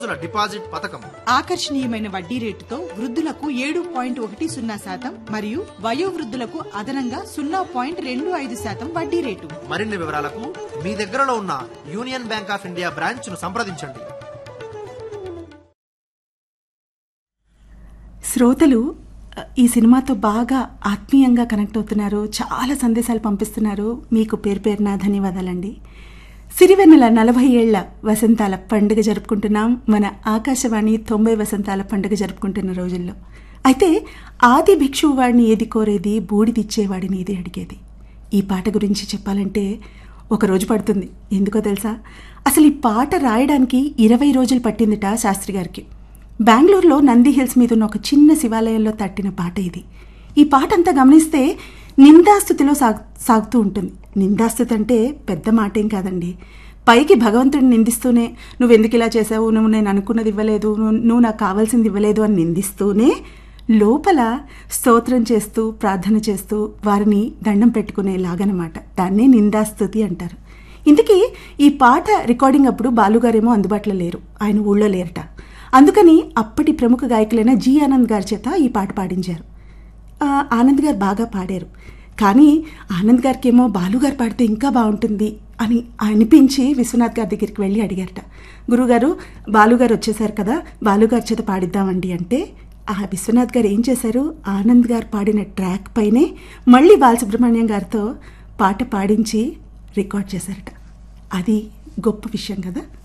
రోజుల డిపాజిట్ పథకం ఆకర్షణీయమైన వడ్డీ రేటుతో వృద్ధులకు ఏడు పాయింట్ ఒకటి సున్నా శాతం మరియు వయోవృద్ధులకు అదనంగా సున్నా పాయింట్ రెండు ఐదు శాతం వడ్డీ రేటు మరిన్ని వివరాలకు మీ దగ్గరలో ఉన్న union bank of India branch ను సంప్రదించండి శ్రోతలు అ, ఈ సినిమాతో బాగా ఆత్మీయంగా కనెక్ట్ అవుతున్నారు చాలా సందేశాలు పంపిస్తున్నారు మీకు పేరు పేరున ధన్యవాదాలండి సిరివెన్నెల నలభై ఏళ్ల వసంతాల పండుగ జరుపుకుంటున్నాం మన ఆకాశవాణి తొంభై వసంతాల పండుగ జరుపుకుంటున్న రోజుల్లో అయితే ఆది భిక్షువు వాడిని ఏది కోరేది బూడిదిచ్చేవాడిని ఏది అడిగేది ఈ పాట గురించి చెప్పాలంటే ఒక రోజు పడుతుంది ఎందుకో తెలుసా అసలు ఈ పాట రాయడానికి ఇరవై రోజులు పట్టిందిట శాస్త్రి గారికి బెంగళూరులో నంది హిల్స్ మీద ఉన్న ఒక చిన్న శివాలయంలో తట్టిన పాట ఇది ఈ పాట అంతా గమనిస్తే నిందాస్థుతిలో సాగు సాగుతూ ఉంటుంది నిందాస్థుతి అంటే పెద్ద మాట ఏం కాదండి పైకి భగవంతుడిని నిందిస్తూనే నువ్వు ఎందుకు ఇలా చేసావు నువ్వు నేను అనుకున్నది ఇవ్వలేదు నువ్వు నువ్వు నాకు కావాల్సింది ఇవ్వలేదు అని నిందిస్తూనే లోపల స్తోత్రం చేస్తూ ప్రార్థన చేస్తూ వారిని దండం పెట్టుకునేలాగనమాట దాన్నే నిందాస్తుతి అంటారు ఇంతకీ ఈ పాట రికార్డింగ్ అప్పుడు బాలుగారేమో అందుబాటులో లేరు ఆయన ఊళ్ళో లేరట అందుకని అప్పటి ప్రముఖ గాయకులైన జి ఆనంద్ గారి చేత ఈ పాట పాడించారు ఆ, ఆనంద్ గారు బాగా పాడారు కానీ ఆనంద్ గారికి ఏమో బాలుగారు పాడితే ఇంకా బాగుంటుంది అని అనిపించి విశ్వనాథ్ గారి దగ్గరికి వెళ్ళి అడిగారట గురుగారు బాలుగారు వచ్చేసారు కదా బాలుగారి చేత పాడిద్దామండి అంటే ఆ విశ్వనాథ్ గారు ఏం చేశారు ఆనంద్ గారు పాడిన ట్రాక్ పైనే మళ్ళీ బాలసుబ్రహ్మణ్యం గారితో పాట పాడించి రికార్డ్ చేశారట అది గొప్ప విషయం కదా